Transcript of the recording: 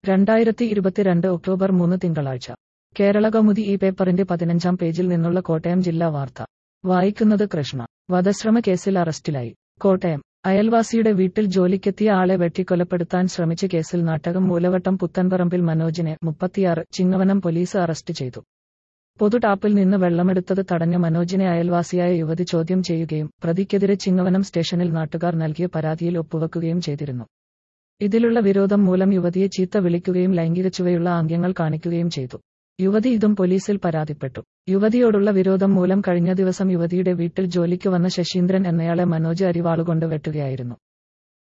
രണ്ടായിരത്തി ഇരുപത്തിരണ്ട് ഒക്ടോബർ മൂന്ന് തിങ്കളാഴ്ച കേരളകൗമുദി ഈ പേപ്പറിന്റെ പതിനഞ്ചാം പേജിൽ നിന്നുള്ള കോട്ടയം ജില്ലാ വാർത്ത വായിക്കുന്നത് കൃഷ്ണ വധശ്രമ കേസിൽ അറസ്റ്റിലായി കോട്ടയം അയൽവാസിയുടെ വീട്ടിൽ ജോലിക്കെത്തിയ ആളെ വെട്ടിക്കൊലപ്പെടുത്താൻ ശ്രമിച്ച കേസിൽ നാട്ടകം മൂലവട്ടം പുത്തൻപറമ്പിൽ മനോജിനെ മുപ്പത്തിയാറ് ചിങ്ങവനം പോലീസ് അറസ്റ്റ് ചെയ്തു പൊതു ടാപ്പിൽ നിന്ന് വെള്ളമെടുത്തത് തടഞ്ഞ മനോജിനെ അയൽവാസിയായ യുവതി ചോദ്യം ചെയ്യുകയും പ്രതിക്കെതിരെ ചിങ്ങവനം സ്റ്റേഷനിൽ നാട്ടുകാർ നൽകിയ പരാതിയിൽ ഒപ്പുവെക്കുകയും ചെയ്തിരുന്നു ഇതിലുള്ള വിരോധം മൂലം യുവതിയെ ചീത്ത വിളിക്കുകയും ലൈംഗിക ചുവയുള്ള ആംഗ്യങ്ങൾ കാണിക്കുകയും ചെയ്തു യുവതി ഇതും പോലീസിൽ പരാതിപ്പെട്ടു യുവതിയോടുള്ള വിരോധം മൂലം കഴിഞ്ഞ ദിവസം യുവതിയുടെ വീട്ടിൽ ജോലിക്ക് വന്ന ശശീന്ദ്രൻ എന്നയാളെ മനോജ് അരിവാളുകൊണ്ട് വെട്ടുകയായിരുന്നു